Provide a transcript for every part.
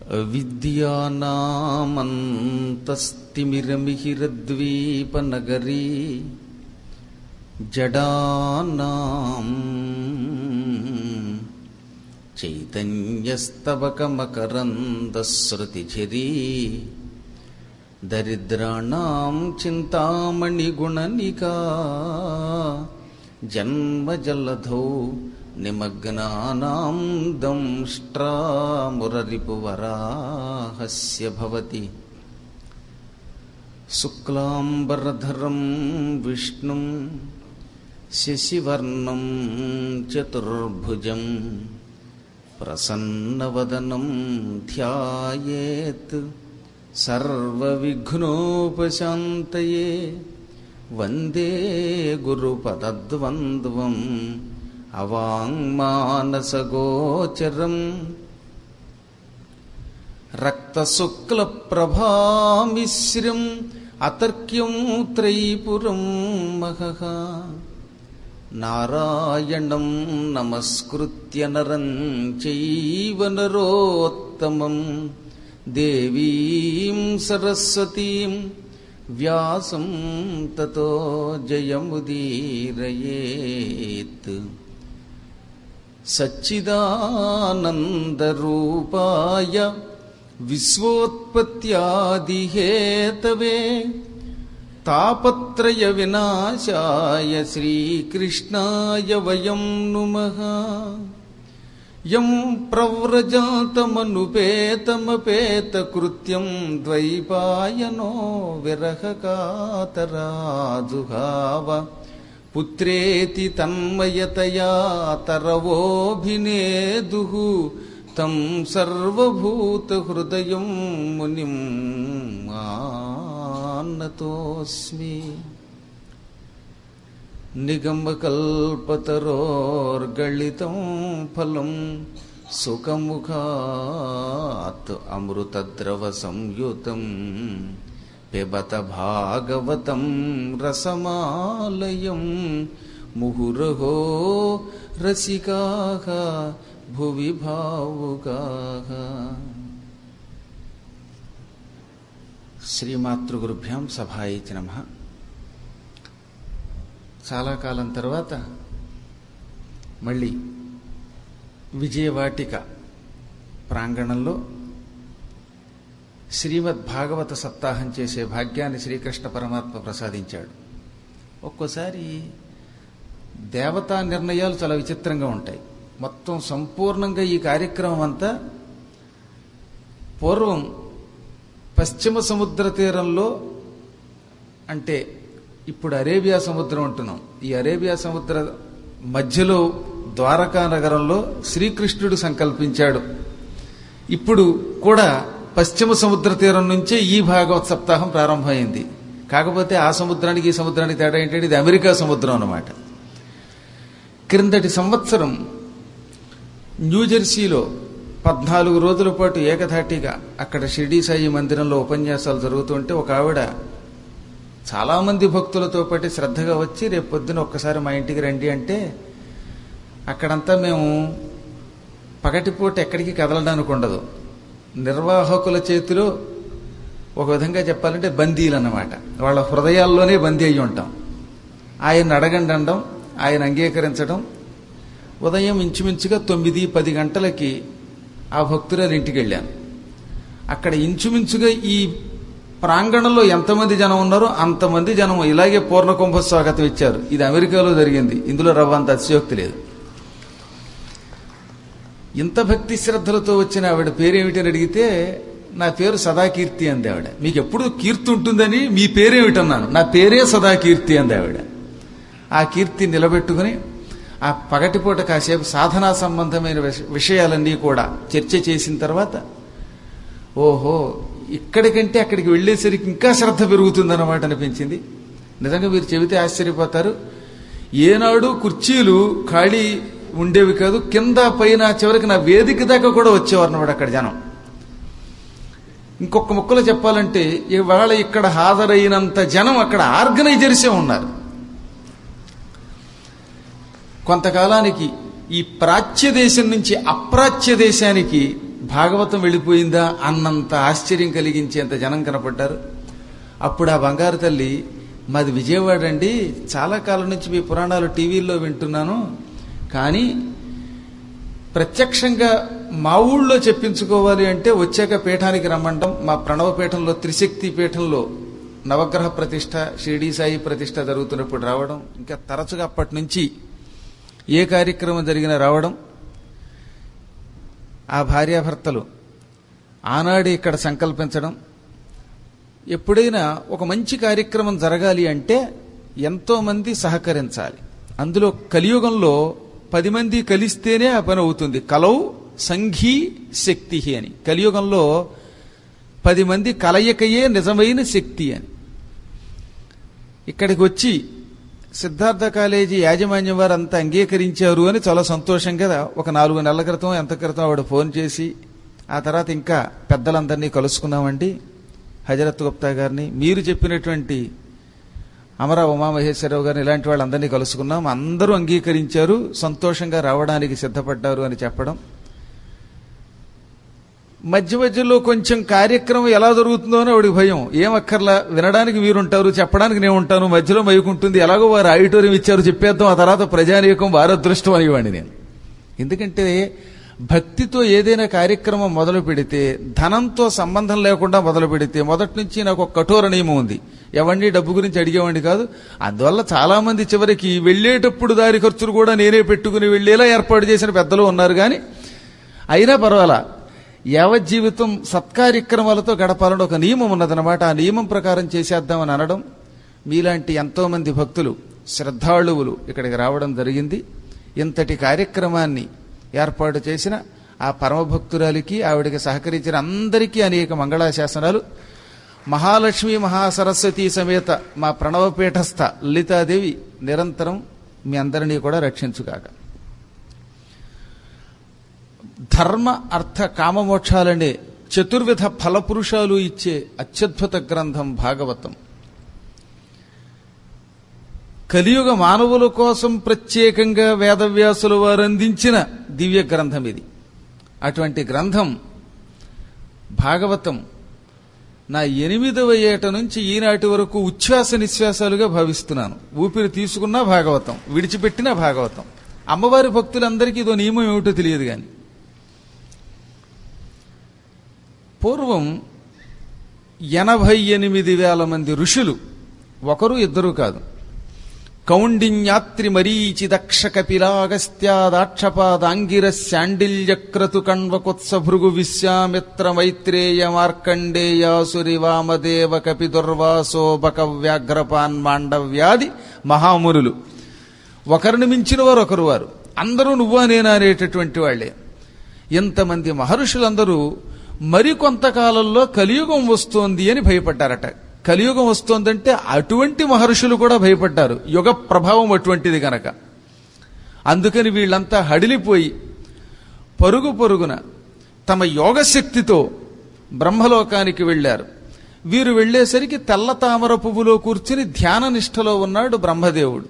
విద్యానామంతస్తిమిరమిహిరద్వీపనగరీ జడానాం చైతన్యస్తవకమకరందశ్రుతిఝరీ దరిద్రాణం చింతామణిగుణనికా జన్మజలధౌ నిమగ్నానాం దంష్ట్రామురరిపువరాహస్య భవతి శుక్లాంబరధరం విష్ణుం శశివర్ణం చతుర్భుజం ప్రసన్నవదనం ధ్యాయేత్ సర్వవిఘ్నోపశాంతయే వందే గురుపదద్వంద్వం అవాంగ్మానసగోచరం రక్తశుక్లప్రభామిశ్రం అతర్క్యం త్రైపురం మహః నారాయణం నమస్కృత్య నరం చైవ నరోత్తమం దేవీం సరస్వతీం వ్యాసం తతో జయముదీరయేత్ సచ్చిదానందరూపాయ విశ్వోత్పత్యాదిహేతవే తాపత్రయ వినాశాయ శ్రీకృష్ణాయ వయం నుమః యం ప్రవ్రజాతమనుపేతమపేతకృత్యం ద్వైపాయనో విరహకాతరాజుహావ పుత్రేతి తన్మయతయా తరవోభినేదు తం సర్వభూతహృదయం మునిం ఆన్నతోస్మి నిగమకల్పతరోర్గళితం ఫలం సుఖముఖాత్ అమృతద్రవ సంయుతం పిబత భాగవతం రసమాలయం ముహురహో రసికా భువి భావుకా శ్రీమాతృగురుభ్యాం సభాయితి నమ చాలా కాలం తర్వాత మళ్ళీ విజయవాటిక ప్రాంగణంలో శ్రీమద్ భాగవత సప్తాహం చేసే భాగ్యాన్ని శ్రీకృష్ణ పరమాత్మ ప్రసాదించాడు ఒక్కోసారి దేవతా నిర్ణయాలు చాలా విచిత్రంగా ఉంటాయి మొత్తం సంపూర్ణంగా ఈ కార్యక్రమం అంతా పూర్వం పశ్చిమ సముద్ర తీరంలో అంటే ఇప్పుడు అరేబియా సముద్రం అంటున్నాం ఈ అరేబియా సముద్ర మధ్యలో ద్వారకా నగరంలో శ్రీకృష్ణుడు సంకల్పించాడు ఇప్పుడు కూడా పశ్చిమ సముద్ర తీరం నుంచే ఈ భాగవత్ సప్తాహం ప్రారంభమైంది కాకపోతే ఆ సముద్రానికి ఈ సముద్రానికి తేడా ఏంటంటే ఇది అమెరికా సముద్రం అన్నమాట క్రిందటి సంవత్సరం న్యూజెర్సీలో పద్నాలుగు రోజుల పాటు ఏకధాటిగా అక్కడ షిర్డీ సాయి మందిరంలో ఉపన్యాసాలు జరుగుతుంటే ఒక ఆవిడ చాలామంది భక్తులతో పాటు శ్రద్ధగా వచ్చి రేపు పొద్దున ఒక్కసారి మా ఇంటికి రండి అంటే అక్కడంతా మేము పగటిపూట ఎక్కడికి కదలడానికి ఉండదు నిర్వాహకుల చేతిలో ఒక విధంగా చెప్పాలంటే బందీలు అన్నమాట వాళ్ళ హృదయాల్లోనే బందీ అయ్యి ఉంటాం ఆయన అడగండి అనడం ఆయన అంగీకరించడం ఉదయం ఇంచుమించుగా తొమ్మిది పది గంటలకి ఆ భక్తురాలు ఇంటికి వెళ్ళాను అక్కడ ఇంచుమించుగా ఈ ప్రాంగణంలో ఎంతమంది జనం ఉన్నారో అంతమంది జనం ఇలాగే పూర్ణకుంభ స్వాగతం ఇచ్చారు ఇది అమెరికాలో జరిగింది ఇందులో రవ్వంత అతిశయోక్తి లేదు ఇంత భక్తి శ్రద్ధలతో వచ్చిన ఆవిడ పేరేమిటని అడిగితే నా పేరు సదాకీర్తి అంది ఆవిడ మీకు ఎప్పుడు కీర్తి ఉంటుందని మీ పేరేమిటన్నాను నా పేరే సదాకీర్తి అంది ఆవిడ ఆ కీర్తి నిలబెట్టుకుని ఆ పగటిపూట కాసేపు సాధనా సంబంధమైన విషయాలన్నీ కూడా చర్చ చేసిన తర్వాత ఓహో ఇక్కడికంటే అక్కడికి వెళ్ళేసరికి ఇంకా శ్రద్ధ పెరుగుతుందన్నమాట అనిపించింది నిజంగా మీరు చెబితే ఆశ్చర్యపోతారు ఏనాడు కుర్చీలు ఖాళీ ఉండేవి కాదు కింద పైన చివరికి నా వేదిక దాకా కూడా వచ్చేవారు అన్నమాట అక్కడ జనం ఇంకొక ముక్కలో చెప్పాలంటే ఇవాళ ఇక్కడ హాజరైనంత జనం అక్కడ ఆర్గనైజర్సే ఉన్నారు కొంతకాలానికి ఈ ప్రాచ్య దేశం నుంచి అప్రాచ్య దేశానికి భాగవతం వెళ్ళిపోయిందా అన్నంత ఆశ్చర్యం కలిగించేంత జనం కనపడ్డారు అప్పుడు ఆ బంగారు తల్లి మాది విజయవాడ అండి చాలా కాలం నుంచి మీ పురాణాలు టీవీల్లో వింటున్నాను కానీ ప్రత్యక్షంగా మా ఊళ్ళో చెప్పించుకోవాలి అంటే వచ్చాక పీఠానికి రమ్మంటాం మా ప్రణవ పీఠంలో త్రిశక్తి పీఠంలో నవగ్రహ ప్రతిష్ట షిరిడీ సాయి ప్రతిష్ట జరుగుతున్నప్పుడు రావడం ఇంకా తరచుగా అప్పటి నుంచి ఏ కార్యక్రమం జరిగినా రావడం ఆ భార్యాభర్తలు ఆనాడు ఇక్కడ సంకల్పించడం ఎప్పుడైనా ఒక మంచి కార్యక్రమం జరగాలి అంటే ఎంతో మంది సహకరించాలి అందులో కలియుగంలో పది మంది కలిస్తేనే ఆ పని అవుతుంది కలౌ సంఘీ శక్తి అని కలియుగంలో పది మంది కలయికయే నిజమైన శక్తి అని ఇక్కడికి వచ్చి సిద్ధార్థ కాలేజీ యాజమాన్యం వారు అంతా అంగీకరించారు అని చాలా సంతోషంగా ఒక నాలుగు నెలల క్రితం ఎంత క్రితం ఆవిడ ఫోన్ చేసి ఆ తర్వాత ఇంకా పెద్దలందరినీ కలుసుకున్నామండి హజరత్ గుప్తా గారిని మీరు చెప్పినటువంటి అమరా ఉమామహేశ్వరరావు గారిని ఇలాంటి వాళ్ళందరినీ కలుసుకున్నాం అందరూ అంగీకరించారు సంతోషంగా రావడానికి సిద్ధపడ్డారు అని చెప్పడం మధ్య మధ్యలో కొంచెం కార్యక్రమం ఎలా జరుగుతుందో అని ఆవిడికి భయం ఏం అక్కర్లా వినడానికి మీరుంటారు చెప్పడానికి నేను ఉంటాను మధ్యలో మైకుంటుంది ఎలాగో వారు ఆడిటోరియం ఇచ్చారు చెప్పేద్దాం ఆ తర్వాత ప్రజానీకం వారి అదృష్టం అనేవాడిని నేను ఎందుకంటే భక్తితో ఏదైనా కార్యక్రమం మొదలు పెడితే ధనంతో సంబంధం లేకుండా మొదలు పెడితే మొదటి నుంచి నాకు ఒక కఠోర నియమం ఉంది ఎవరిని డబ్బు గురించి అడిగేవాడిని కాదు అందువల్ల చాలా మంది చివరికి వెళ్ళేటప్పుడు దారి ఖర్చులు కూడా నేనే పెట్టుకుని వెళ్ళేలా ఏర్పాటు చేసిన పెద్దలు ఉన్నారు కానీ అయినా పర్వాలా యావత్ జీవితం సత్కార్యక్రమాలతో గడపాలని ఒక నియమం ఉన్నదన్నమాట ఆ నియమం ప్రకారం చేసేద్దామని అనడం మీలాంటి ఎంతో మంది భక్తులు శ్రద్ధాళువులు ఇక్కడికి రావడం జరిగింది ఇంతటి కార్యక్రమాన్ని ఏర్పాటు చేసిన ఆ పరమభక్తురాలికి ఆవిడకి సహకరించిన అందరికీ అనేక మంగళాశాసనాలు మహాలక్ష్మి మహాసరస్వతి సమేత మా ప్రణవపీఠస్థ లలితాదేవి నిరంతరం మీ అందరినీ కూడా రక్షించుగాక ధర్మ అర్థ కామమోక్షాలనే చతుర్విధ ఫలపురుషాలు ఇచ్చే అత్యద్భుత గ్రంథం భాగవతం కలియుగ మానవుల కోసం ప్రత్యేకంగా వేదవ్యాసులు వారు అందించిన దివ్య గ్రంథం ఇది అటువంటి గ్రంథం భాగవతం నా ఎనిమిదవ ఏట నుంచి ఈనాటి వరకు ఉచ్ఛ్వాస నిశ్వాసాలుగా భావిస్తున్నాను ఊపిరి తీసుకున్నా భాగవతం విడిచిపెట్టినా భాగవతం అమ్మవారి భక్తులందరికీ ఇదో నియమం ఏమిటో తెలియదు కానీ పూర్వం ఎనభై ఎనిమిది వేల మంది ఋషులు ఒకరు ఇద్దరు కాదు కౌండిన్యాత్రి మరీచి దక్ష కపిలాగస్త్యాదాక్షపాదాంగిర శాండిల్యక్రతు కణ్వకుత్స భృగు విశ్వామిత్ర మైత్రేయ మార్కండేయాసురి వామదేవ కపి దుర్వాసో బక వ్యాఘ్రపాన్ మాండవ్యాది మహామునులు ఒకరిని మించిన వారు ఒకరు వారు అందరూ నువ్వా నేనా అనేటటువంటి వాళ్లే ఇంతమంది మహర్షులందరూ మరికొంతకాలంలో కలియుగం వస్తోంది అని భయపడ్డారట కలియుగం వస్తోందంటే అటువంటి మహర్షులు కూడా భయపడ్డారు యుగ ప్రభావం అటువంటిది గనక అందుకని వీళ్ళంతా హడిలిపోయి పరుగు పరుగున తమ యోగశక్తితో బ్రహ్మలోకానికి వెళ్ళారు వీరు వెళ్లేసరికి తెల్ల తామర పువ్వులో కూర్చుని ధ్యాన నిష్టలో ఉన్నాడు బ్రహ్మదేవుడు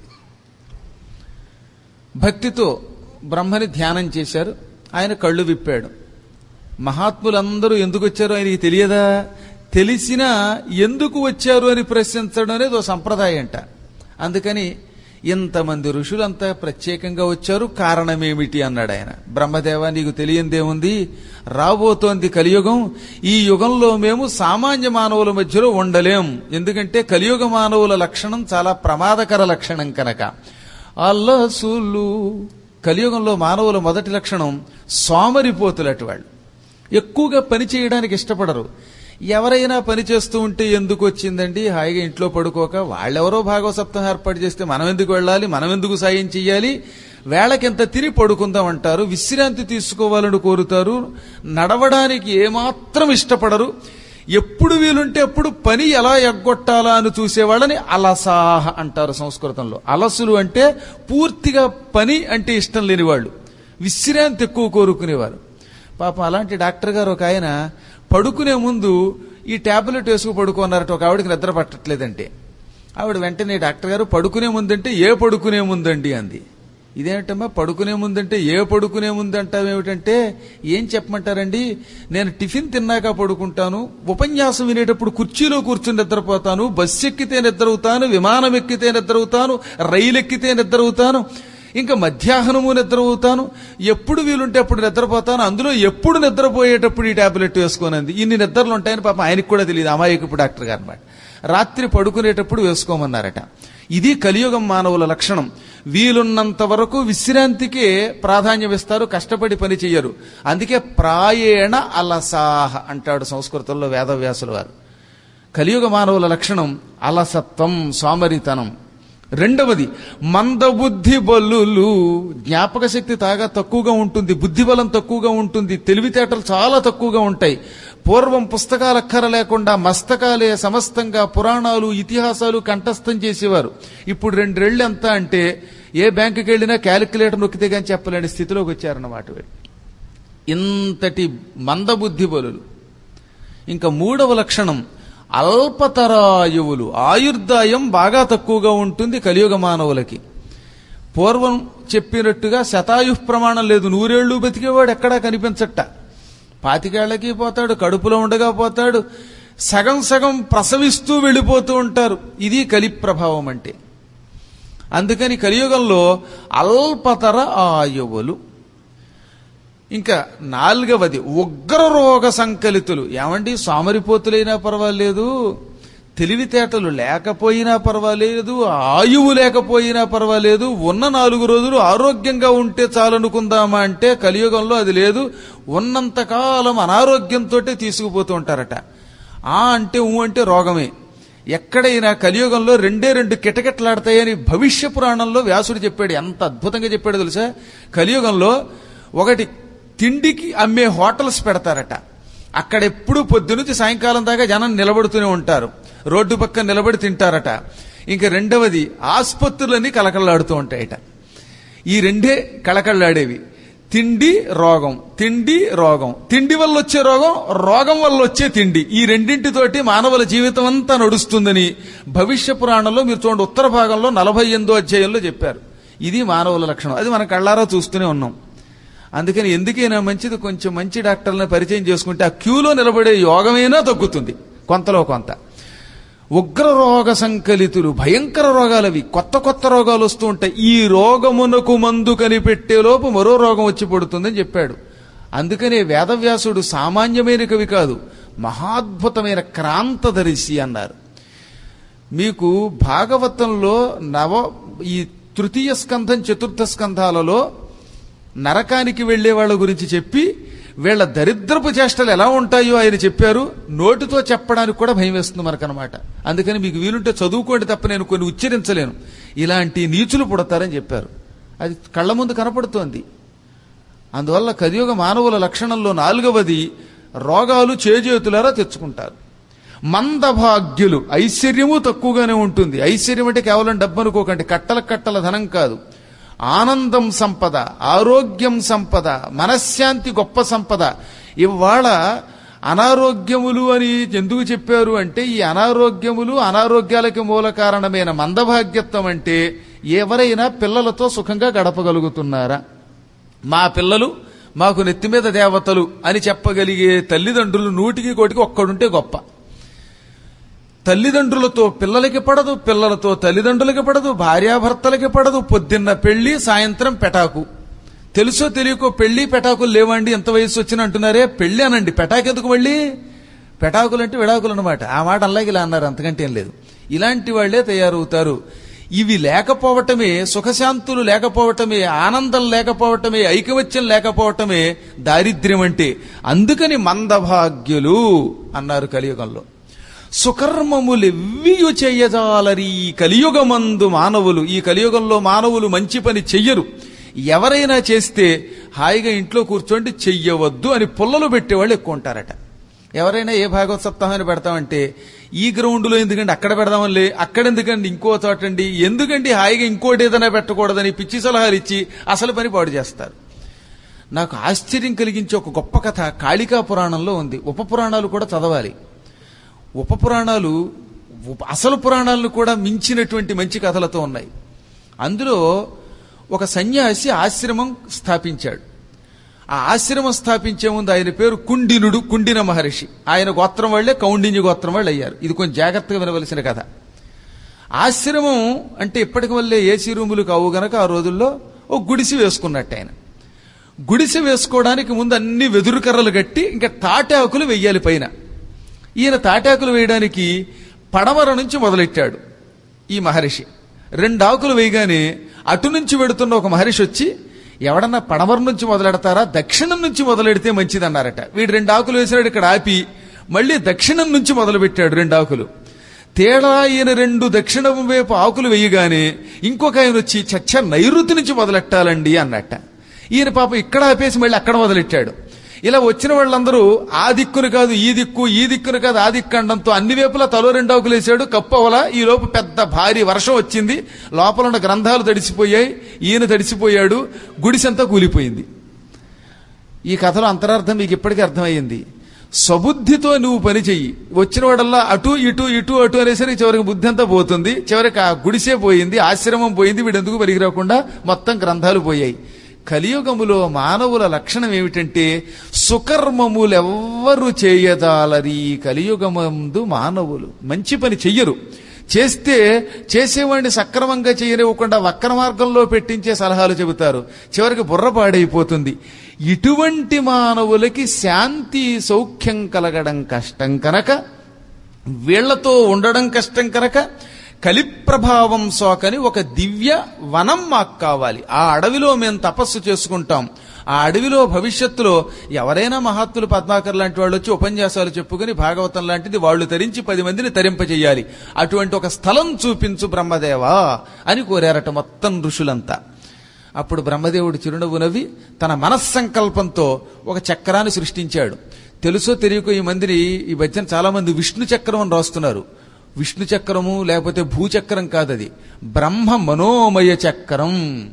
భక్తితో బ్రహ్మని ధ్యానం చేశారు ఆయన కళ్ళు విప్పాడు మహాత్ములందరూ ఎందుకు వచ్చారో ఆయనకి తెలియదా తెలిసినా ఎందుకు వచ్చారు అని ప్రశ్నించడం అనేది ఓ సంప్రదాయం అంట అందుకని ఇంతమంది ఋషులంతా ప్రత్యేకంగా వచ్చారు కారణమేమిటి అన్నాడు ఆయన బ్రహ్మదేవ నీకు తెలియందేముంది రాబోతోంది కలియుగం ఈ యుగంలో మేము సామాన్య మానవుల మధ్యలో ఉండలేం ఎందుకంటే కలియుగ మానవుల లక్షణం చాలా ప్రమాదకర లక్షణం కనుక అల్లసులు కలియుగంలో మానవుల మొదటి లక్షణం సోమరిపోతులటి వాళ్ళు ఎక్కువగా పని చేయడానికి ఇష్టపడరు ఎవరైనా పని చేస్తూ ఉంటే ఎందుకు వచ్చిందండి హాయిగా ఇంట్లో పడుకోక వాళ్ళెవరో భాగవసప్తం ఏర్పాటు చేస్తే మనం ఎందుకు వెళ్ళాలి మనం ఎందుకు సాయం చెయ్యాలి వేళకింత తిని పడుకుందాం అంటారు విశ్రాంతి తీసుకోవాలని కోరుతారు నడవడానికి ఏమాత్రం ఇష్టపడరు ఎప్పుడు వీలుంటే అప్పుడు పని ఎలా ఎగ్గొట్టాలా అని చూసేవాళ్ళని అలసాహ అంటారు సంస్కృతంలో అలసులు అంటే పూర్తిగా పని అంటే ఇష్టం లేని వాళ్ళు విశ్రాంతి ఎక్కువ కోరుకునేవారు పాపం అలాంటి డాక్టర్ గారు ఒక ఆయన పడుకునే ముందు ఈ ట్యాబ్లెట్ వేసుకు పడుకున్నారట ఒక ఆవిడకి నిద్ర పట్టట్లేదంటే ఆవిడ వెంటనే డాక్టర్ గారు పడుకునే ముందంటే ఏ పడుకునే ముందండి అంది ఇదేమిటమ్మా పడుకునే ముందంటే ఏ పడుకునే ముందు అంటావేమిటంటే ఏం చెప్పమంటారండి నేను టిఫిన్ తిన్నాక పడుకుంటాను ఉపన్యాసం వినేటప్పుడు కుర్చీలో కూర్చుని నిద్రపోతాను బస్సు ఎక్కితే నిద్రవుతాను విమానం ఎక్కితే నిద్రవుతాను రైలు ఎక్కితే నిద్రవుతాను ఇంకా మధ్యాహ్నము నిద్రపోతాను ఎప్పుడు వీలుంటే అప్పుడు నిద్రపోతాను అందులో ఎప్పుడు నిద్రపోయేటప్పుడు ఈ టాబ్లెట్ వేసుకోనంది ఇన్ని నిద్రలు ఉంటాయని పాపం ఆయనకు కూడా తెలియదు అమాయకపు డాక్టర్ గారు అనమాట రాత్రి పడుకునేటప్పుడు వేసుకోమన్నారట ఇది కలియుగం మానవుల లక్షణం వీలున్నంత వరకు విశ్రాంతికే ప్రాధాన్యం ఇస్తారు కష్టపడి పని చెయ్యరు అందుకే ప్రాయేణ అలసాహ అంటాడు సంస్కృతంలో వేదవ్యాసుల వారు కలియుగ మానవుల లక్షణం అలసత్వం సోమరితనం రెండవది మందబుద్ధి బల్లులు జ్ఞాపక శక్తి తాగా తక్కువగా ఉంటుంది బుద్ధి బలం తక్కువగా ఉంటుంది తెలివితేటలు చాలా తక్కువగా ఉంటాయి పూర్వం పుస్తకాలు అక్కర లేకుండా మస్తకాలే సమస్తంగా పురాణాలు ఇతిహాసాలు కంఠస్థం చేసేవారు ఇప్పుడు రెండేళ్ళు ఎంత అంటే ఏ బ్యాంకుకి వెళ్ళినా క్యాలిక్యులేటర్ నొక్కితే కానీ చెప్పలేని స్థితిలోకి వచ్చారన్నమాట వీళ్ళు ఇంతటి మందబుద్ధి బలులు ఇంకా మూడవ లక్షణం అల్పతరాయువులు ఆయుర్దాయం బాగా తక్కువగా ఉంటుంది కలియుగ మానవులకి పూర్వం చెప్పినట్టుగా శతాయు ప్రమాణం లేదు నూరేళ్లు బతికేవాడు ఎక్కడా కనిపించట పాతికేళ్లకి పోతాడు కడుపులో ఉండగా పోతాడు సగం సగం ప్రసవిస్తూ వెళ్ళిపోతూ ఉంటారు ఇది కలి ప్రభావం అంటే అందుకని కలియుగంలో అల్పతర ఆయువులు ఇంకా నాలుగవది ఉగ్ర రోగ సంకలితులు ఏమండి సోమరిపోతులైనా పర్వాలేదు తెలివితేటలు లేకపోయినా పర్వాలేదు ఆయువు లేకపోయినా పర్వాలేదు ఉన్న నాలుగు రోజులు ఆరోగ్యంగా ఉంటే చాలనుకుందామా అంటే కలియుగంలో అది లేదు ఉన్నంతకాలం అనారోగ్యంతో తీసుకుపోతూ ఉంటారట ఆ అంటే ఊ అంటే రోగమే ఎక్కడైనా కలియుగంలో రెండే రెండు కిటకిటలాడతాయని భవిష్య పురాణంలో వ్యాసుడు చెప్పాడు ఎంత అద్భుతంగా చెప్పాడు తెలుసా కలియుగంలో ఒకటి తిండికి అమ్మే హోటల్స్ పెడతారట అక్కడ ఎప్పుడు పొద్దునుంచి సాయంకాలం దాకా జనం నిలబడుతూనే ఉంటారు రోడ్డు పక్కన నిలబడి తింటారట ఇంకా రెండవది ఆసుపత్రులన్నీ కలకల్లాడుతూ ఉంటాయట ఈ రెండే కళకళ్ళాడేవి తిండి రోగం తిండి రోగం తిండి వల్ల వచ్చే రోగం రోగం వల్ల వచ్చే తిండి ఈ రెండింటితోటి మానవుల జీవితం అంతా నడుస్తుందని భవిష్య పురాణంలో మీరు చూడండి ఉత్తర భాగంలో నలభై ఎనిమిదో అధ్యాయంలో చెప్పారు ఇది మానవుల లక్షణం అది మన కళ్ళారా చూస్తూనే ఉన్నాం అందుకని ఎందుకైనా మంచిది కొంచెం మంచి డాక్టర్లను పరిచయం చేసుకుంటే ఆ క్యూలో నిలబడే యోగమైనా తగ్గుతుంది కొంతలో కొంత ఉగ్ర రోగ సంకలితులు భయంకర రోగాలవి కొత్త కొత్త రోగాలు వస్తూ ఉంటాయి ఈ రోగమునకు మందు కనిపెట్టే లోపు మరో రోగం వచ్చి పడుతుందని చెప్పాడు అందుకనే వేదవ్యాసుడు సామాన్యమైన కవి కాదు మహాద్భుతమైన క్రాంతదర్శి అన్నారు మీకు భాగవతంలో నవ ఈ తృతీయ స్కంధం చతుర్థ స్కంధాలలో నరకానికి వెళ్లే వాళ్ళ గురించి చెప్పి వీళ్ళ దరిద్రపు చేష్టలు ఎలా ఉంటాయో ఆయన చెప్పారు నోటితో చెప్పడానికి కూడా భయం వేస్తుంది మనకనమాట అందుకని మీకు వీలుంటే చదువుకోండి తప్ప నేను కొన్ని ఉచ్చరించలేను ఇలాంటి నీచులు పుడతారని చెప్పారు అది కళ్ళ ముందు కనపడుతోంది అందువల్ల కలియుగ మానవుల లక్షణంలో నాలుగవది రోగాలు చేజేతులారా తెచ్చుకుంటారు మందభాగ్యులు ఐశ్వర్యము తక్కువగానే ఉంటుంది ఐశ్వర్యం అంటే కేవలం డబ్బు అనుకోకండి కట్టల కట్టల ధనం కాదు ఆనందం సంపద ఆరోగ్యం సంపద మనశ్శాంతి గొప్ప సంపద ఇవాళ అనారోగ్యములు అని ఎందుకు చెప్పారు అంటే ఈ అనారోగ్యములు అనారోగ్యాలకి మూల కారణమైన మందభాగ్యత్వం అంటే ఎవరైనా పిల్లలతో సుఖంగా గడపగలుగుతున్నారా మా పిల్లలు మాకు నెత్తి మీద దేవతలు అని చెప్పగలిగే తల్లిదండ్రులు నూటికి కోటికి ఒక్కడుంటే గొప్ప తల్లిదండ్రులతో పిల్లలకి పడదు పిల్లలతో తల్లిదండ్రులకి పడదు భార్యాభర్తలకి పడదు పొద్దున్న పెళ్లి సాయంత్రం పెటాకు తెలుసో తెలియకో పెళ్లి పెటాకులు లేవండి ఎంత వయసు వచ్చిన అంటున్నారే పెళ్లి అనండి పెటాకెందుకు మళ్ళీ పెటాకులు అంటే విడాకులు అనమాట ఆ మాట అలాగే ఇలా అన్నారు అంతకంటే ఏం లేదు ఇలాంటి వాళ్లే తయారవుతారు ఇవి లేకపోవటమే సుఖశాంతులు లేకపోవటమే ఆనందం లేకపోవటమే ఐకమత్యం లేకపోవటమే దారిద్ర్యం అంటే అందుకని మందభాగ్యులు అన్నారు కలియుగంలో సుకర్మములెవ్వియు చెయ్యజాలరి ఈ కలియుగమందు మానవులు ఈ కలియుగంలో మానవులు మంచి పని చెయ్యరు ఎవరైనా చేస్తే హాయిగా ఇంట్లో కూర్చోండి చెయ్యవద్దు అని పుల్లలు పెట్టేవాళ్ళు ఎక్కువ ఉంటారట ఎవరైనా ఏ భాగవత సప్తాహాన్ని పెడతామంటే ఈ గ్రౌండ్లో ఎందుకండి అక్కడ పెడదామని అక్కడ ఎందుకండి ఇంకో చోటండి ఎందుకండి హాయిగా ఇంకోటి ఏదైనా పెట్టకూడదని పిచ్చి సలహాలు ఇచ్చి అసలు పని పాడు చేస్తారు నాకు ఆశ్చర్యం కలిగించే ఒక గొప్ప కథ కాళికా పురాణంలో ఉంది ఉప పురాణాలు కూడా చదవాలి ఉప పురాణాలు ఉప- అసలు పురాణాలను కూడా మించినటువంటి మంచి కథలతో ఉన్నాయి అందులో ఒక సన్యాసి ఆశ్రమం స్థాపించాడు ఆ ఆశ్రమం స్థాపించే ముందు ఆయన పేరు కుండినుడు కుండిన మహర్షి ఆయన గోత్రం వాళ్లే కౌండిన్య గోత్రం వాళ్ళు అయ్యారు ఇది కొంచెం జాగ్రత్తగా వినవలసిన కథ ఆశ్రమం అంటే ఇప్పటికి వల్లే ఏసీ రూములు కావు గనక ఆ రోజుల్లో ఓ గుడిసి వేసుకున్నట్టు ఆయన గుడిసె వేసుకోవడానికి ముందు అన్ని వెదురు కర్రలు కట్టి ఇంకా తాటాకులు వెయ్యాలి పైన ఈయన తాటాకులు వేయడానికి పడమర నుంచి మొదలెట్టాడు ఈ మహర్షి రెండు ఆకులు వేయగానే అటు నుంచి వెడుతున్న ఒక మహర్షి వచ్చి ఎవడన్నా పడమర నుంచి మొదలెడతారా దక్షిణం నుంచి మొదలెడితే మంచిదన్నారట వీడు రెండు ఆకులు వేసినాడు ఇక్కడ ఆపి మళ్ళీ దక్షిణం నుంచి మొదలుపెట్టాడు రెండు ఆకులు తేడా ఈయన రెండు దక్షిణం వైపు ఆకులు వేయగానే ఇంకొక ఆయన వచ్చి చచ్చ నైరుతి నుంచి మొదలెట్టాలండి అన్నట్ట ఈయన పాప ఇక్కడ ఆపేసి మళ్ళీ అక్కడ మొదలెట్టాడు ఇలా వచ్చిన వాళ్ళందరూ ఆ దిక్కును కాదు ఈ దిక్కు ఈ దిక్కును కాదు ఆ దిక్కు అనడంతో అన్ని వైపులా తలో రెండు ఆకులు వేసాడు కప్పవల ఈ లోపు పెద్ద భారీ వర్షం వచ్చింది లోపల ఉన్న గ్రంథాలు తడిసిపోయాయి ఈయన తడిసిపోయాడు గుడిసంతా కూలిపోయింది ఈ కథలో అంతరార్థం మీకు ఇప్పటికీ అర్థమయ్యింది స్వబుద్ధితో నువ్వు పని చెయ్యి వచ్చిన వాడల్లా అటు ఇటు ఇటు అటు అనేసరికి చివరికి బుద్ధి అంతా పోతుంది చివరికి ఆ గుడిసే పోయింది ఆశ్రమం పోయింది వీడెందుకు పనికిరాకుండా మొత్తం గ్రంథాలు పోయాయి కలియుగములో మానవుల లక్షణం ఏమిటంటే సుకర్మములెవ్వరు చేయదాలరి కలియుగమందు మానవులు మంచి పని చెయ్యరు చేస్తే చేసేవాడిని సక్రమంగా చేయనివ్వకుండా వక్ర మార్గంలో పెట్టించే సలహాలు చెబుతారు చివరికి బుర్ర పాడైపోతుంది ఇటువంటి మానవులకి శాంతి సౌఖ్యం కలగడం కష్టం కనుక వీళ్లతో ఉండడం కష్టం కనుక కలి ప్రభావం సోకని ఒక దివ్య వనం మాకు కావాలి ఆ అడవిలో మేము తపస్సు చేసుకుంటాం ఆ అడవిలో భవిష్యత్తులో ఎవరైనా మహాత్ములు పద్మాకర్ లాంటి వాళ్ళు వచ్చి ఉపన్యాసాలు చెప్పుకుని భాగవతం లాంటిది వాళ్ళు తరించి పది మందిని తరింపజేయాలి అటువంటి ఒక స్థలం చూపించు బ్రహ్మదేవా అని కోరారట మొత్తం ఋషులంతా అప్పుడు బ్రహ్మదేవుడు చిరునవ్వు నవ్వి తన మనస్సంకల్పంతో ఒక చక్రాన్ని సృష్టించాడు తెలుసో తెలియకో ఈ మందిని ఈ మధ్యన చాలా మంది విష్ణు చక్రం అని రాస్తున్నారు విష్ణు చక్రము లేకపోతే భూచక్రం కాదది బ్రహ్మ మనోమయ చక్రం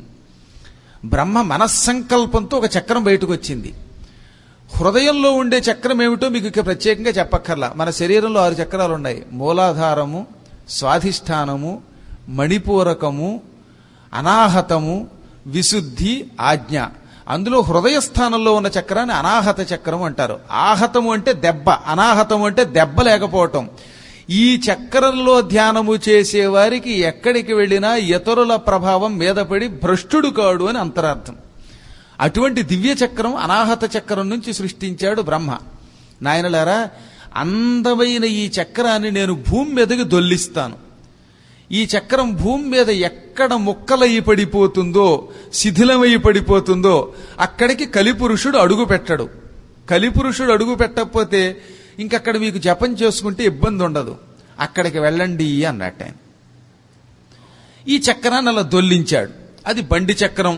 బ్రహ్మ మనస్సంకల్పంతో ఒక చక్రం బయటకు వచ్చింది హృదయంలో ఉండే చక్రం ఏమిటో మీకు ఇక ప్రత్యేకంగా చెప్పక్కర్లా మన శరీరంలో ఆరు చక్రాలు ఉన్నాయి మూలాధారము స్వాధిష్టానము మణిపూరకము అనాహతము విశుద్ధి ఆజ్ఞ అందులో హృదయ స్థానంలో ఉన్న చక్రాన్ని అనాహత చక్రం అంటారు ఆహతము అంటే దెబ్బ అనాహతము అంటే దెబ్బ లేకపోవటం ఈ చక్రంలో ధ్యానము చేసేవారికి ఎక్కడికి వెళ్ళినా ఇతరుల ప్రభావం మీద పడి భ్రష్టుడు కాడు అని అంతరార్థం అటువంటి దివ్య చక్రం అనాహత చక్రం నుంచి సృష్టించాడు బ్రహ్మ నాయనలారా అందమైన ఈ చక్రాన్ని నేను భూమి మీదకి దొల్లిస్తాను ఈ చక్రం భూమి మీద ఎక్కడ ముక్కలయ్యి పడిపోతుందో శిథిలమై పడిపోతుందో అక్కడికి కలిపురుషుడు అడుగు పెట్టడు కలిపురుషుడు అడుగు పెట్టకపోతే ఇంకక్కడ మీకు జపం చేసుకుంటే ఇబ్బంది ఉండదు అక్కడికి వెళ్ళండి అన్నట్టు ఆయన ఈ చక్రాన్ని అలా దొల్లించాడు అది బండి చక్రం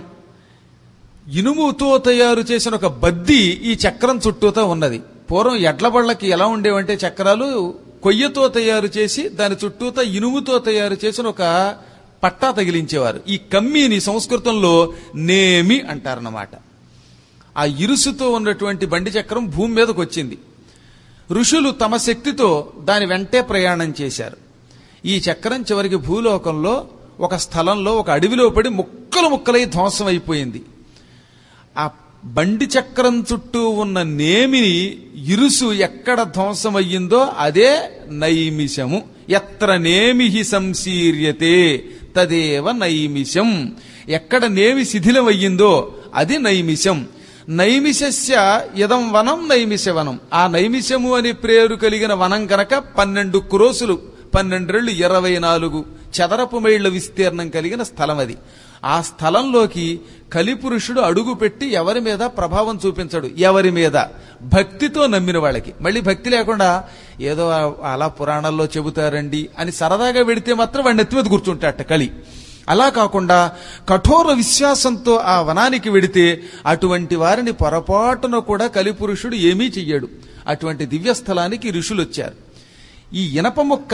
ఇనుముతో తయారు చేసిన ఒక బద్ది ఈ చక్రం చుట్టూతో ఉన్నది పూర్వం ఎడ్ల బళ్ళకి ఎలా ఉండేవంటే చక్రాలు కొయ్యతో తయారు చేసి దాని చుట్టూతో ఇనుముతో తయారు చేసిన ఒక పట్టా తగిలించేవారు ఈ కమ్మీని సంస్కృతంలో నేమి అంటారన్నమాట ఆ ఇరుసుతో ఉన్నటువంటి బండి చక్రం భూమి మీదకి వచ్చింది ఋషులు తమ శక్తితో దాని వెంటే ప్రయాణం చేశారు ఈ చక్రం చివరికి భూలోకంలో ఒక స్థలంలో ఒక అడవిలో పడి ముక్కలు ముక్కలై ధ్వంసం అయిపోయింది ఆ బండి చక్రం చుట్టూ ఉన్న నేమిని ఇరుసు ఎక్కడ ధ్వంసమయ్యిందో అదే నైమిషము ఎత్ర నేమిహి సంశీర్యతే తదేవ నైమిషం ఎక్కడ నేమి శిథిలమయ్యిందో అది నైమిషం నైమిషస్య ఇదం వనం నైమిష వనం ఆ నైమిషము అని పేరు కలిగిన వనం కనుక పన్నెండు క్రోసులు పన్నెండేళ్లు ఇరవై నాలుగు చదరపు మైళ్ల విస్తీర్ణం కలిగిన స్థలం అది ఆ స్థలంలోకి కలిపురుషుడు అడుగు పెట్టి ఎవరి మీద ప్రభావం చూపించడు ఎవరి మీద భక్తితో నమ్మిన వాళ్ళకి మళ్ళీ భక్తి లేకుండా ఏదో అలా పురాణాల్లో చెబుతారండి అని సరదాగా వెడితే మాత్రం వాడిని ఎత్తి మీద కూర్చుంటాట కలి అలా కాకుండా కఠోర విశ్వాసంతో ఆ వనానికి వెడితే అటువంటి వారిని పొరపాటున కూడా కలిపురుషుడు ఏమీ చెయ్యడు అటువంటి దివ్యస్థలానికి ఋషులు వచ్చారు ఈ ఇనప మొక్క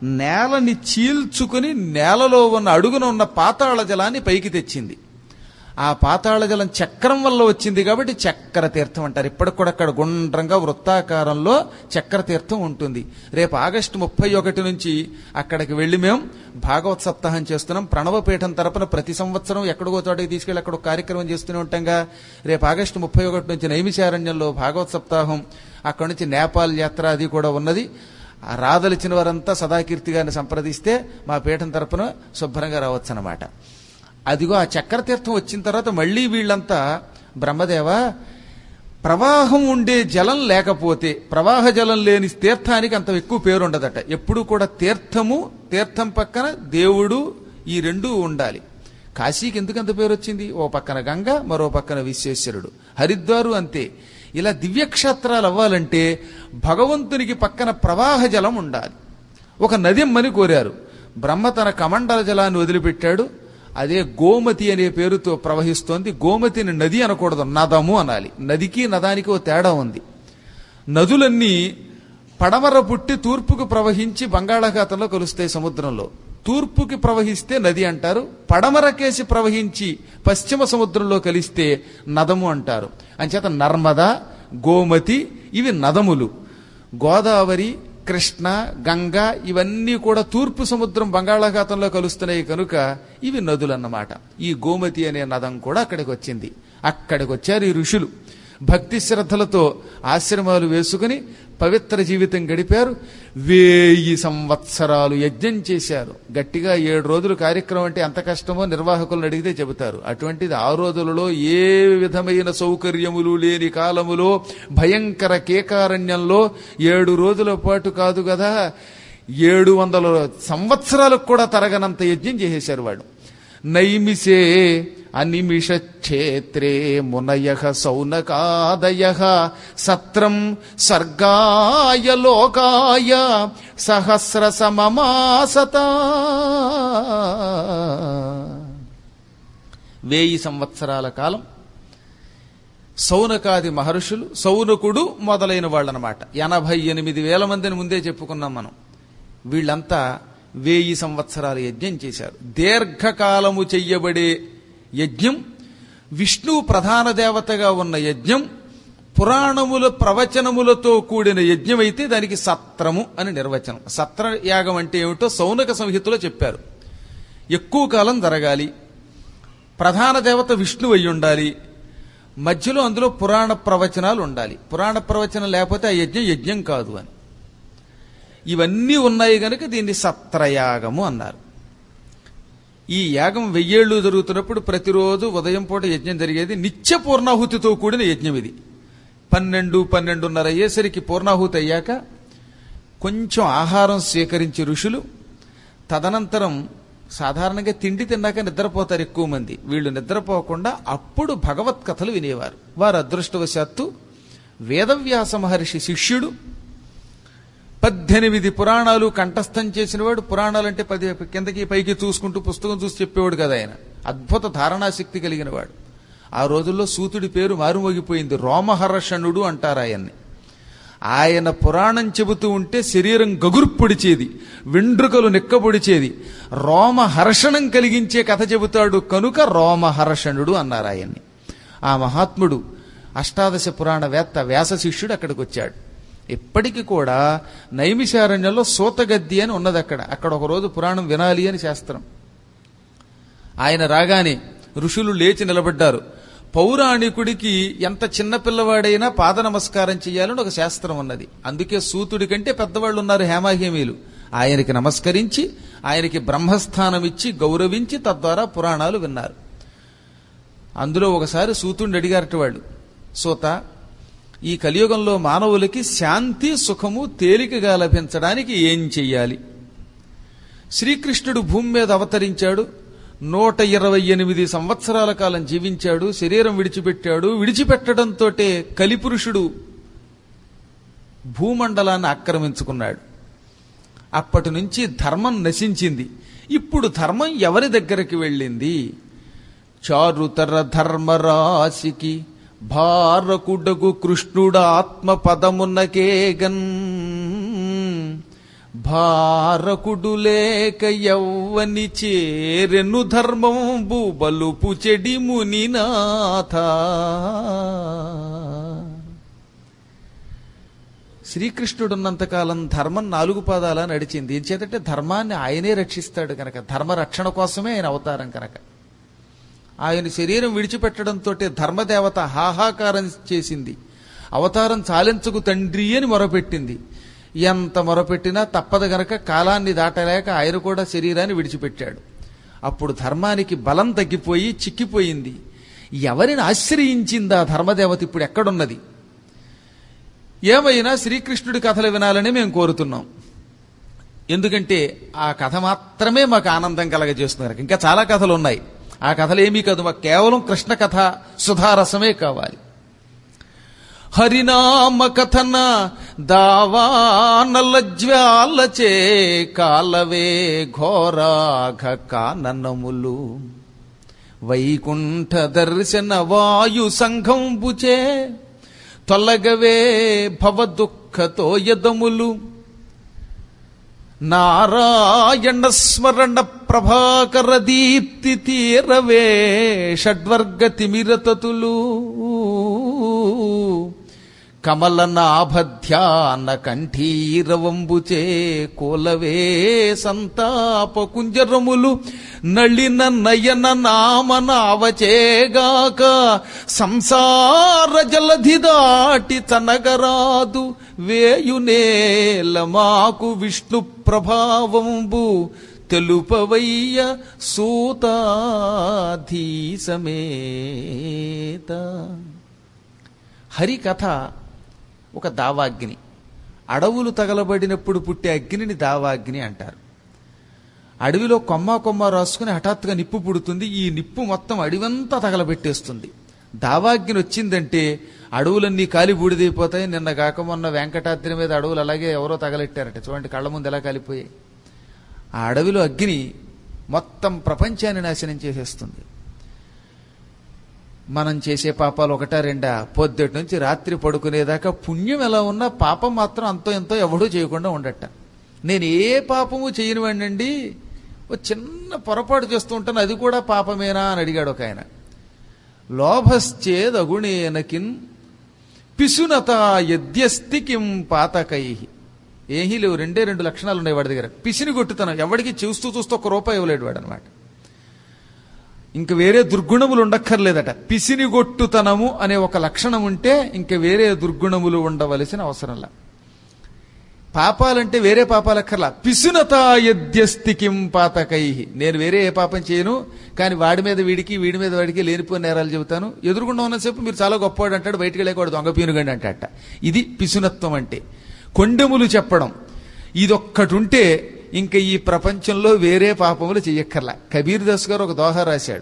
నేలని చీల్చుకుని నేలలో ఉన్న అడుగున ఉన్న పాతాళ జలాన్ని పైకి తెచ్చింది ఆ పాతాళ జలం చక్రం వల్ల వచ్చింది కాబట్టి చక్ర తీర్థం అంటారు ఇప్పటికి కూడా అక్కడ గుండ్రంగా వృత్తాకారంలో చక్ర తీర్థం ఉంటుంది రేపు ఆగస్టు ముప్పై ఒకటి నుంచి అక్కడికి వెళ్ళి మేము భాగవత్ సప్తాహం చేస్తున్నాం ప్రణవపీఠం తరపున ప్రతి సంవత్సరం ఎక్కడికో చోటకి తీసుకెళ్ళి అక్కడ ఒక కార్యక్రమం చేస్తూనే ఉంటాంగా రేపు ఆగస్టు ముప్పై ఒకటి నుంచి నైమిషారణ్యంలో భాగవత్ సప్తాహం అక్కడి నుంచి నేపాల్ యాత్ర అది కూడా ఉన్నది ఆ రాదలిచిన వారంతా సదాకీర్తి గారిని సంప్రదిస్తే మా పీఠం తరపున శుభ్రంగా రావచ్చు అనమాట అదిగో ఆ చక్రతీర్థం వచ్చిన తర్వాత మళ్ళీ వీళ్ళంతా బ్రహ్మదేవ ప్రవాహం ఉండే జలం లేకపోతే ప్రవాహ జలం లేని తీర్థానికి అంత ఎక్కువ పేరు ఉండదట ఎప్పుడు కూడా తీర్థము తీర్థం పక్కన దేవుడు ఈ రెండూ ఉండాలి కాశీకి ఎందుకు అంత పేరు వచ్చింది ఓ పక్కన గంగ మరో పక్కన విశ్వేశ్వరుడు హరిద్వారు అంతే ఇలా దివ్యక్షేత్రాలు అవ్వాలంటే భగవంతునికి పక్కన ప్రవాహ జలం ఉండాలి ఒక నదిమ్మని కోరారు బ్రహ్మ తన కమండల జలాన్ని వదిలిపెట్టాడు అదే గోమతి అనే పేరుతో ప్రవహిస్తోంది గోమతిని నది అనకూడదు నదము అనాలి నదికి నదానికి ఓ తేడా ఉంది నదులన్నీ పడమర పుట్టి తూర్పుకు ప్రవహించి బంగాళాఖాతంలో కలుస్తాయి సముద్రంలో తూర్పుకి ప్రవహిస్తే నది అంటారు పడమరకేసి ప్రవహించి పశ్చిమ సముద్రంలో కలిస్తే నదము అంటారు అంచేత నర్మద గోమతి ఇవి నదములు గోదావరి కృష్ణ గంగ ఇవన్నీ కూడా తూర్పు సముద్రం బంగాళాఖాతంలో కలుస్తున్నాయి కనుక ఇవి నదులన్నమాట ఈ గోమతి అనే నదం కూడా అక్కడికి వచ్చింది అక్కడికి వచ్చారు ఈ ఋషులు భక్తి శ్రద్ధలతో ఆశ్రమాలు వేసుకుని పవిత్ర జీవితం గడిపారు వేయి సంవత్సరాలు యజ్ఞం చేశారు గట్టిగా ఏడు రోజులు కార్యక్రమం అంటే ఎంత కష్టమో నిర్వాహకులను అడిగితే చెబుతారు అటువంటిది ఆ రోజులలో ఏ విధమైన సౌకర్యములు లేని కాలములో భయంకర కేకారణ్యంలో ఏడు రోజుల పాటు కాదు కదా ఏడు వందల సంవత్సరాలకు కూడా తరగనంత యజ్ఞం చేసేశారు వాడు నైమిసే అనిమిష క్షేత్రే మునయ సౌనకాదయ సత్రం సర్గాయ లోకాయ సహస్ర సమమాసత వేయి సంవత్సరాల కాలం సౌనకాది మహర్షులు సౌనకుడు మొదలైన వాళ్ళనమాట ఎనభై ఎనిమిది వేల మందిని ముందే చెప్పుకున్నాం మనం వీళ్ళంతా వేయి సంవత్సరాల యజ్ఞం చేశారు దీర్ఘకాలము చెయ్యబడే యజ్ఞం విష్ణువు ప్రధాన దేవతగా ఉన్న యజ్ఞం పురాణముల ప్రవచనములతో కూడిన యజ్ఞం అయితే దానికి సత్రము అని నిర్వచనం సత్ర యాగం అంటే ఏమిటో సౌనక సంహితలో చెప్పారు ఎక్కువ కాలం జరగాలి ప్రధాన దేవత విష్ణువు అయి ఉండాలి మధ్యలో అందులో పురాణ ప్రవచనాలు ఉండాలి పురాణ ప్రవచనం లేకపోతే ఆ యజ్ఞం యజ్ఞం కాదు అని ఇవన్నీ ఉన్నాయి గనుక దీన్ని సత్రయాగము అన్నారు ఈ యాగం వెయ్యేళ్లు జరుగుతున్నప్పుడు ప్రతిరోజు ఉదయం పూట యజ్ఞం జరిగేది నిత్య పూర్ణాహుతితో కూడిన యజ్ఞం ఇది పన్నెండు పన్నెండున్నర అయ్యేసరికి పూర్ణాహుతి అయ్యాక కొంచెం ఆహారం స్వీకరించి ఋషులు తదనంతరం సాధారణంగా తిండి తిన్నాక నిద్రపోతారు ఎక్కువ మంది వీళ్ళు నిద్రపోకుండా అప్పుడు భగవత్ కథలు వినేవారు వారు అదృష్టవశాత్తు వేదవ్యాస మహర్షి శిష్యుడు పద్దెనిమిది పురాణాలు కంఠస్థం చేసినవాడు పురాణాలు అంటే పది కిందకి పైకి చూసుకుంటూ పుస్తకం చూసి చెప్పేవాడు కదా ఆయన అద్భుత ధారణాశక్తి కలిగిన వాడు ఆ రోజుల్లో సూతుడి పేరు మారుమోగిపోయింది రోమహర్షణుడు అంటారు ఆయన్ని ఆయన పురాణం చెబుతూ ఉంటే శరీరం గగుర్పొడిచేది వెండ్రుకలు నిక్కబొడిచేది రోమహర్షణం కలిగించే కథ చెబుతాడు కనుక రోమహర్షణుడు అన్నారు ఆయన్ని ఆ మహాత్ముడు అష్టాదశ పురాణ వేత్త వ్యాస శిష్యుడు అక్కడికి వచ్చాడు ఇప్పటికి కూడా నైమిషారణ్యంలో సూతగద్ది అని ఉన్నది అక్కడ అక్కడ ఒక రోజు పురాణం వినాలి అని శాస్త్రం ఆయన రాగానే ఋషులు లేచి నిలబడ్డారు పౌరాణికుడికి ఎంత చిన్న పిల్లవాడైనా పాద నమస్కారం చేయాలని ఒక శాస్త్రం ఉన్నది అందుకే సూతుడి కంటే పెద్దవాళ్ళు ఉన్నారు హేమాహేమీలు ఆయనకి నమస్కరించి ఆయనకి బ్రహ్మస్థానం ఇచ్చి గౌరవించి తద్వారా పురాణాలు విన్నారు అందులో ఒకసారి సూతుడిని అడిగారట వాళ్ళు సూత ఈ కలియుగంలో మానవులకి శాంతి సుఖము తేలికగా లభించడానికి ఏం చెయ్యాలి శ్రీకృష్ణుడు భూమి మీద అవతరించాడు నూట ఇరవై ఎనిమిది సంవత్సరాల కాలం జీవించాడు శరీరం విడిచిపెట్టాడు విడిచిపెట్టడంతో కలిపురుషుడు భూమండలాన్ని ఆక్రమించుకున్నాడు అప్పటి నుంచి ధర్మం నశించింది ఇప్పుడు ధర్మం ఎవరి దగ్గరికి వెళ్ళింది చారుతర ధర్మరాశికి భారకుడగు కృష్ణుడు ఆత్మ పదమున్నకేగన్ భారకుడు లేక యవ్వని చేరెను ధర్మంబు బలుపు చెడి మునినాథ శ్రీకృష్ణుడున్నంతకాలం ధర్మం నాలుగు పాదాల నడిచింది ఏం చేతంటే ధర్మాన్ని ఆయనే రక్షిస్తాడు కనుక ధర్మ రక్షణ కోసమే ఆయన అవతారం కనుక ఆయన శరీరం విడిచిపెట్టడంతో ధర్మదేవత హాహాకారం చేసింది అవతారం చాలించకు తండ్రి అని మొరపెట్టింది ఎంత మొరపెట్టినా తప్పదు గనక కాలాన్ని దాటలేక ఆయన కూడా శరీరాన్ని విడిచిపెట్టాడు అప్పుడు ధర్మానికి బలం తగ్గిపోయి చిక్కిపోయింది ఎవరిని ఆశ్రయించిందా ధర్మదేవత ఇప్పుడు ఎక్కడున్నది ఏమైనా శ్రీకృష్ణుడి కథలు వినాలని మేము కోరుతున్నాం ఎందుకంటే ఆ కథ మాత్రమే మాకు ఆనందం కలగజేస్తున్నారు ఇంకా చాలా కథలు ఉన్నాయి ఆ కథలు ఏమీ కాదు మాకు కేవలం కృష్ణ కథ సుధారసమే కావాలి హరినామ కథన దావానల జ్వాలచే కాలవే ఘోరాఘ కాననములు వైకుంఠ దర్శన వాయు సంఘంబుచే తొలగవే భవ దుఃఖతో యదములు నారాయణ స్మరణ ప్రభాకర దీప్తి తీరవే షడ్వర్గ తిమిరతతులు కమల నాభధ్యాన కంఠీరవంబుచే కోలవే సంతాప కుంజరములు నళిన నయన నామనావచేగాక సంసార జలధి దాటి తనగరాదు వేయునేల మాకు విష్ణు ప్రభావంబు తెలుపవయ్య సూతాధీసమేత హరి కథ ఒక దావాగ్ని అడవులు తగలబడినప్పుడు పుట్టే అగ్నిని దావాగ్ని అంటారు అడవిలో కొమ్మ కొమ్మ రాసుకుని హఠాత్తుగా నిప్పు పుడుతుంది ఈ నిప్పు మొత్తం అడవంతా తగలబెట్టేస్తుంది దావాగ్ని వచ్చిందంటే అడవులన్నీ కాలి బూడిదైపోతాయి నిన్న కాక మొన్న వెంకటాద్రి మీద అడవులు అలాగే ఎవరో తగలెట్టారట చూడండి కళ్ళ ముందు ఎలా కాలిపోయాయి ఆ అడవిలో అగ్ని మొత్తం ప్రపంచాన్ని నాశనం చేసేస్తుంది మనం చేసే పాపాలు ఒకటా రెండా పొద్దుటి నుంచి రాత్రి పడుకునేదాకా పుణ్యం ఎలా ఉన్నా పాపం మాత్రం అంతో ఎంతో ఎవడూ చేయకుండా ఉండట నేను ఏ పాపము చేయనివాడినండి ఓ చిన్న పొరపాటు చేస్తూ ఉంటాను అది కూడా పాపమేనా అని అడిగాడు ఒక ఆయన లోభశ్చేదగుణేనకిన్ పిసునత యద్యస్తి కిం పాతకై ఏమీ లేవు రెండే రెండు లక్షణాలు ఉన్నాయి వాడి దగ్గర పిసిని కొట్టుతనం ఎవడికి చూస్తూ చూస్తూ ఒక రూపాయి ఇవ్వలేడు వాడు అనమాట ఇంక వేరే దుర్గుణములు ఉండక్కర్లేదట పిసినిగొట్టుతనము అనే ఒక లక్షణం ఉంటే ఇంక వేరే దుర్గుణములు ఉండవలసిన అవసరంలా పాపాలంటే వేరే పాపాలక్కర్లా పిసునత యద్యస్తి కిం పాతకై నేను వేరే ఏ పాపం చేయను కానీ వాడి మీద వీడికి వీడి మీద వాడికి లేనిపోయిన నేరాలు చెబుతాను ఎదురుగుండా ఉన్నసేపు మీరు చాలా గొప్పవాడు అంటాడు బయటికి వెళ్ళేవాడు దొంగ పీనుగండి అంటాట ఇది పిసునత్వం అంటే కొండెములు చెప్పడం ఇదొక్కటి ఉంటే ఇంక ఈ ప్రపంచంలో వేరే పాపములు చెయ్యక్కర్లా కబీర్ దాస్ గారు ఒక దోహ రాశాడు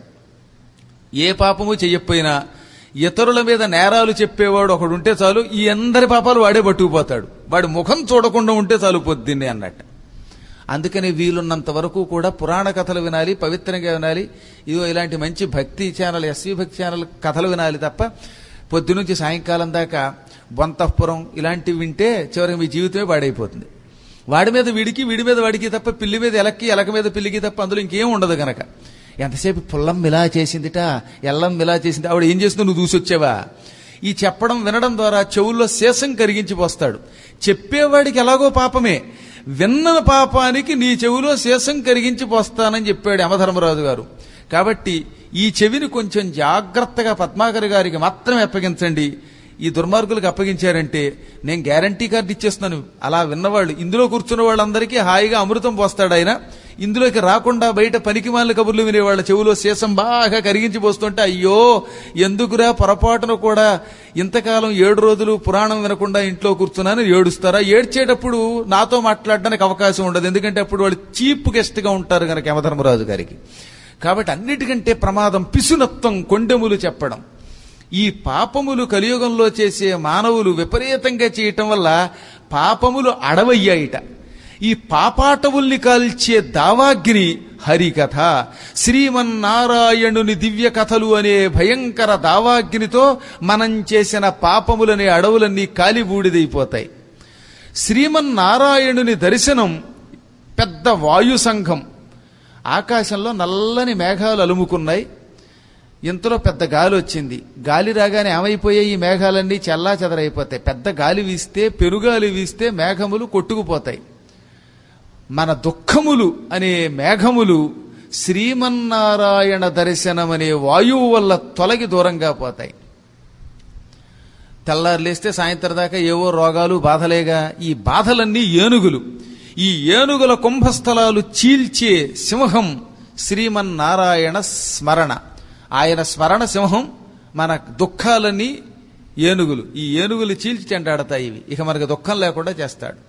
ఏ పాపము చెయ్యకపోయినా ఇతరుల మీద నేరాలు చెప్పేవాడు ఒకడు ఉంటే చాలు ఈ అందరి పాపాలు వాడే పట్టుకుపోతాడు వాడి ముఖం చూడకుండా ఉంటే చాలు పొద్దున్నే అన్నట్టు అందుకని వీలున్నంత వరకు కూడా పురాణ కథలు వినాలి పవిత్రంగా వినాలి ఇదో ఇలాంటి మంచి భక్తి ఛానల్ ఎస్వి భక్తి ఛానల్ కథలు వినాలి తప్ప పొద్దునుంచి సాయంకాలం దాకా బొంతఃపురం ఇలాంటివి వింటే చివరికి మీ జీవితమే పాడైపోతుంది వాడి మీద వీడికి వీడి మీద వాడికి తప్ప పిల్లి మీద ఎలక్కి ఎలక మీద పిల్లికి తప్ప అందులో ఇంకేం ఉండదు గనక ఎంతసేపు పుల్లం మిలా చేసిందిట ఎల్లం మిలా చేసింది ఆవిడ ఏం చేస్తుందో నువ్వు చూసొచ్చావా ఈ చెప్పడం వినడం ద్వారా చెవుల్లో శేషం కరిగించి పోస్తాడు చెప్పేవాడికి ఎలాగో పాపమే విన్న పాపానికి నీ చెవులో శేషం కరిగించి పోస్తానని చెప్పాడు యమధర్మరాజు గారు కాబట్టి ఈ చెవిని కొంచెం జాగ్రత్తగా పద్మాకర్ గారికి మాత్రమే అప్పగించండి ఈ దుర్మార్గులకు అప్పగించారంటే నేను గ్యారంటీ కార్డు ఇచ్చేస్తున్నాను అలా విన్నవాళ్ళు ఇందులో కూర్చున్న వాళ్ళందరికీ హాయిగా అమృతం పోస్తాడు ఆయన ఇందులోకి రాకుండా బయట పనికి మాలిన కబుర్లు వినేవాళ్ళ చెవులో శేషం బాగా కరిగించి పోస్తుంటే అయ్యో ఎందుకురా పొరపాటున కూడా ఇంతకాలం ఏడు రోజులు పురాణం వినకుండా ఇంట్లో కూర్చున్నాను ఏడుస్తారా ఏడ్చేటప్పుడు నాతో మాట్లాడడానికి అవకాశం ఉండదు ఎందుకంటే అప్పుడు వాళ్ళు చీప్ గెస్ట్ గా ఉంటారు కనుక యమధర్మరాజు గారికి కాబట్టి అన్నిటికంటే ప్రమాదం పిసునత్వం కొండెములు చెప్పడం ఈ పాపములు కలియుగంలో చేసే మానవులు విపరీతంగా చేయటం వల్ల పాపములు అడవయ్యాయిట ఈ పాపాటవుల్ని కాల్చే దావాగ్ని హరికథ శ్రీమన్నారాయణుని దివ్య కథలు అనే భయంకర దావాగ్నితో మనం చేసిన పాపములనే అడవులన్నీ కాలిబూడిదైపోతాయి శ్రీమన్నారాయణుని దర్శనం పెద్ద వాయు సంఘం ఆకాశంలో నల్లని మేఘాలు అలుముకున్నాయి ఇంతలో పెద్ద గాలి వచ్చింది గాలి రాగానే ఏమైపోయాయి ఈ మేఘాలన్నీ చల్లా చెదరైపోతాయి పెద్ద గాలి వీస్తే పెరుగాలి వీస్తే మేఘములు కొట్టుకుపోతాయి మన దుఃఖములు అనే మేఘములు శ్రీమన్నారాయణ దర్శనం అనే వాయువు వల్ల తొలగి దూరంగా పోతాయి తెల్లారు లేస్తే సాయంత్రం దాకా ఏవో రోగాలు బాధలేగా ఈ బాధలన్నీ ఏనుగులు ఈ ఏనుగుల కుంభస్థలాలు చీల్చే సింహం శ్రీమన్నారాయణ స్మరణ ఆయన స్మరణ సింహం మన దుఃఖాలన్నీ ఏనుగులు ఈ ఏనుగులు చీల్చి చెండాడతాయి ఇవి ఇక మనకు దుఃఖం లేకుండా చేస్తాడు